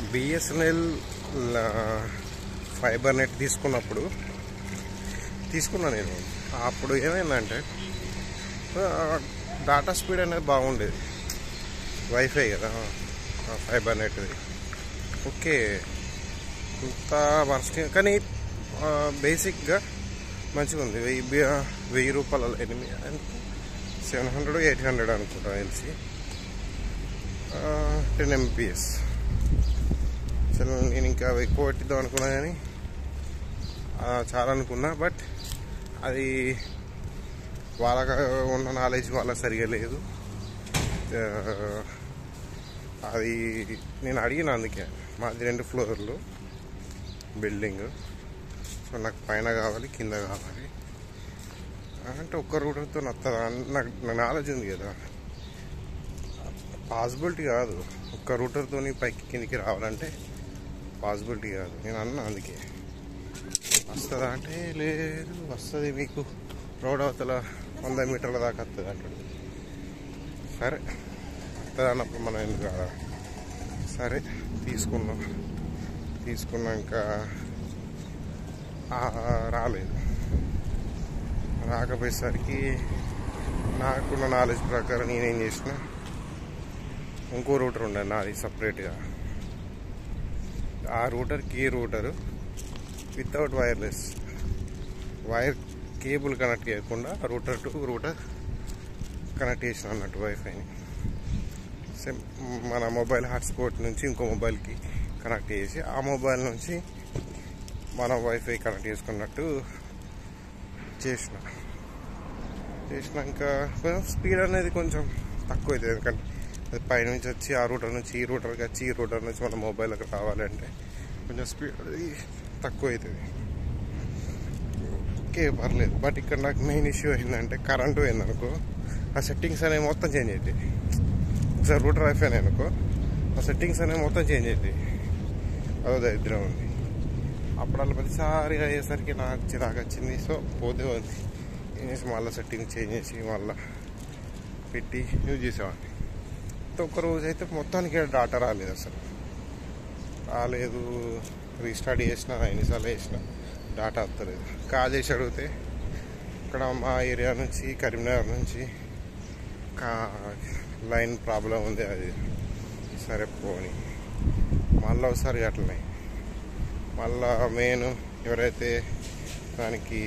BSNL fibre net తీసుకున్నప్పుడు తీసుకున్నా నేను అప్పుడు ఏమైందంటే డాటా స్పీడ్ అనేది బాగుండేది వైఫై కదా ఫైబర్ నెట్ది ఓకే ఇంత వర్స్ట్ కానీ బేసిక్గా మంచిగా ఉంది వెయ్యి బి- వెయ్యి రూపాయల ఎనిమిది సెవెన్ హండ్రెడ్ ఎయిట్ హండ్రెడ్ అనుకుంటా తెలిసి టెన్ ఎంపీఎస్ అసలు నేను ఇంకా ఎక్కువ పెట్టిద్దాం అనుకున్నా కానీ ఆ, చాలా అనుకున్నా బట్ అది వాళ్ళకి ఉన్న నాలెడ్జ్ వాళ్ళకి సరిగా లేదు ఆ, అది నేను అడిగిన అందుకే మాది రెండు ఫ్లోర్లు బిల్డింగ్ సో నాకు పైన కావాలి కింద కావాలి అంటే ఒక్క రూటర్తో వస్తుందా నాకు నాకు నాలెడ్జ్ ఉంది కదా పాసిబిలిటీ కాదు ఒక్క రూటర్తో పైకి కిందికి రావాలంటే పాసిబిలిటీ కాదు నేను అన్నా అందుకే వస్తుందా అంటే లేదు వస్తుంది మీకు రోడ్ అవతల వంద మీటర్ల దాకా వస్తుంది అంటాడు సరే వస్తుంది అన్నప్పుడు మనం ఎందుకు కాదా సరే తీసుకున్నాం తీసుకున్నాక ఆ, రాలేదు రాకపోయేసరికి నాకున్న నాలెడ్జ్ ప్రకారం నేనేం చేసిన ఇంకో రూటర్ ఉండే నాది సపరేట్గా ఆ రూటర్కి ఈ router without wireless wire cable connect చేయకుండా రూటర్ టు రూటర్ కనెక్ట్ చేసిన అన్నట్టు వైఫైని సేమ్ మన మొబైల్ హాట్స్పాట్ నుంచి ఇంకో మొబైల్కి కనెక్ట్ చేసి ఆ మొబైల్ నుంచి మన వైఫై కనెక్ట్ చేసుకున్నట్టు చేసిన చేసినాక కొంచెం స్పీడ్ అనేది కొంచెం తక్కువ అవుతుంది ఎందుకంటే అది పైనుంచి వచ్చి ఆ రూటర్ నుంచి ఈ రూటర్కి వచ్చి ఈ రూటర్ నుంచి మన మొబైల్కి రావాలంటే కొంచెం స్పీడ్ అది తక్కువ అవుతుంది ఓకే పర్లేదు బట్ ఇక్కడ నాకు మెయిన్ ఇష్యూ ఏంటంటే కరెంటు పోయిందనుకో ఆ సెట్టింగ్స్ అనేవి మొత్తం చేంజ్ అవుతాయి ఒకసారి రూటర్ అయిపోయినాయి అనుకో ఆ సెట్టింగ్స్ అనేవి మొత్తం చేంజ్ అవుతాయి అదో దరిద్రం ఉంది అప్పుడు అలా ప్రతిసారి అయ్యేసరికి నాకు చిరాకు వచ్చింది సో పోతే ఉంది ఏం చేసి మళ్ళీ సెట్టింగ్ చేంజ్ చేసి మళ్ళీ పెట్టి యూజ్ చేసేవాడిని అయితే ఒక రోజు అయితే మొత్తానికి డాటా రాలేదు అసలు రాలేదు రీస్టార్ట్ చేసిన ఎన్నిసార్లు చేసిన డాటా వస్తలేదు కాల్ చేసి అడిగితే ఇక్కడ మా ఏరియా నుంచి కరీంనగర్ నుంచి కా లైన్ ప్రాబ్లం ఉంది అది సరే పోని మళ్ళీ ఒకసారి అట్లనే మళ్ళా మెయిన్ ఎవరైతే దానికి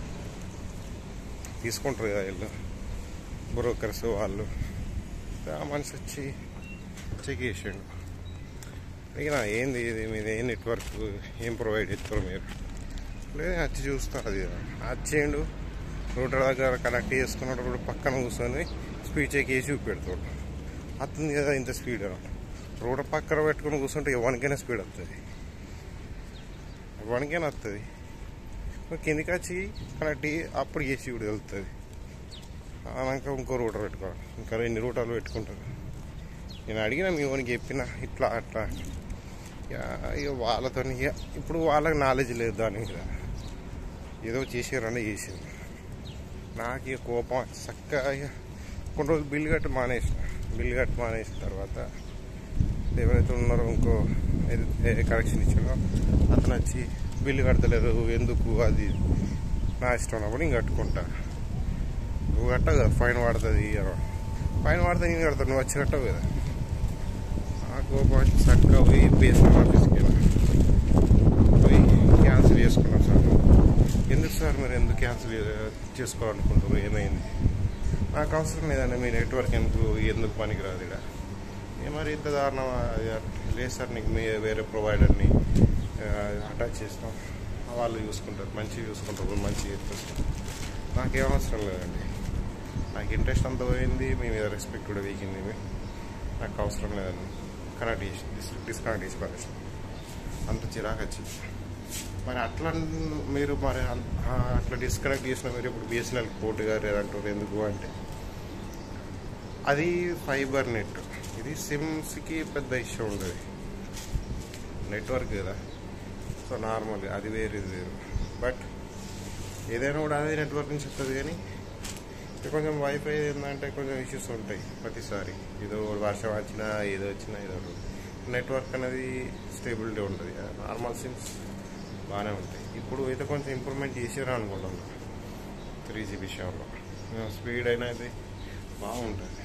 తీసుకుంటారు కదా వీళ్ళు బ్రోకర్స్ వాళ్ళు ఆ మనిషి వచ్చి చెక్ చేసిండు ఇక ఏంది ఇది మీది ఏం నెట్వర్క్ ఏం ప్రొవైడ్ చేస్తారు మీరు లేదు వచ్చి చూస్తా అది వచ్చేయండు రూటర్ దగ్గర కనెక్ట్ చేసుకున్నాడు రోడ్డు పక్కన కూర్చొని స్పీడ్ చెక్ చేసి చూపెడతాడు వస్తుంది కదా ఇంత స్పీడ్ రోడ్ పక్కన పెట్టుకుని కూర్చుంటే ఎవరికైనా స్పీడ్ వస్తుంది ఎవరికైనా వస్తుంది కిందికి వచ్చి కనెక్ట్ అయ్యి అప్పుడు చేసి కూడా వెళ్తుంది అలాక ఇంకో రూటర్ పెట్టుకోవాలి ఇంకా రెండు రూటర్లు పెట్టుకుంటారు నేను అడిగిన మీ వానికి చెప్పిన ఇట్లా అట్లా ఇక ఇక వాళ్ళతో ఇక ఇప్పుడు వాళ్ళకి నాలెడ్జ్ లేదు దాని మీద ఏదో చేసారని చేసింది నాకు ఇక కోపం వచ్చి చక్కగా ఇక కొన్ని రోజులు బిల్లు కట్టి మానేసిన బిల్లు కట్టి మానేసిన తర్వాత ఎవరైతే ఉన్నారో ఇంకో ఏది- ఏ కనెక్షన్ ఇచ్చాడో అతను వచ్చి బిల్లు కడతలేదు ఎందుకు అది నా ఇష్టం ఉన్నప్పుడు నేను కట్టుకుంటా నువ్వు కట్టవు కదా ఫైన్ పడుతుంది ఫైన్ పడితే నేను కడతాను నువ్వు వచ్చి కట్టవు కదా ఆ కోపం వచ్చి చక్కగా పోయి బిఎస్ఎన్ ఆఫీస్కి వెళ్ళా. పోయి క్యాన్సిల్ చేసుకున్నాం సార్ ఎందుకు సార్ మీరు ఎందుకు క్యాన్సిల్ చేసుకోవాలనుకుంటారు ఏమైంది నాకు అవసరం లేదండి మీ నెట్వర్క్ ఎందుకు ఎందుకు పనికిరాదు ఇక్కడ ఏ మరి ఇంత దారుణం అది లేదు సార్ నీకు మీ వేరే ప్రొవైడర్ని అటాచ్ చేస్తాం వాళ్ళు చూసుకుంటారు మంచిగా చూసుకుంటారు మంచిగా చేస్తారు నాకేం అవసరం లేదండి నాకు ఇంట్రెస్ట్ అంత పోయింది మీ మీద రెస్పెక్ట్ కూడా వీకింది నాకు అవసరం లేదండి కనెక్ట్ చేసి డిస్ డిస్కనెక్ట్ చేసి పడేసిన అంత చిరాకు వచ్చింది మరి అట్లా మీరు మరి అన్- ఆ, అట్లా డిస్కనెక్ట్ చేసిన మీరు ఇప్పుడు బిఎస్ఎన్ఎల్ పోర్ట్ గారు అంటారు ఎందుకు అంటే అది ఫైబర్ నెట్ ఇది సిమ్స్కి పెద్ద ఇష్యూ ఉండదు నెట్వర్క్ కదా సో నార్మల్గా అది వేరు ఇది వేరు బట్ ఏదైనా కూడా అదే నెట్వర్క్ నుంచి వస్తుంది కానీ ఇది కొంచెం వైఫై ఏంటంటే కొంచెం ఇష్యూస్ ఉంటాయి ప్రతిసారి ఏదో వర్షం వచ్చినా ఏదో వచ్చినా ఏదో ఒకటి. నెట్వర్క్ అనేది స్టేబిలిటీ ఉంటుంది నార్మల్ సిమ్స్ బాగానే ఉంటాయి ఇప్పుడు అయితే కొంచెం ఇంప్రూవ్మెంట్ చేసారు అనుకుంటున్నాను త్రీ జీ విషయంలో స్పీడ్ అయినా అయితే బాగుంటుంది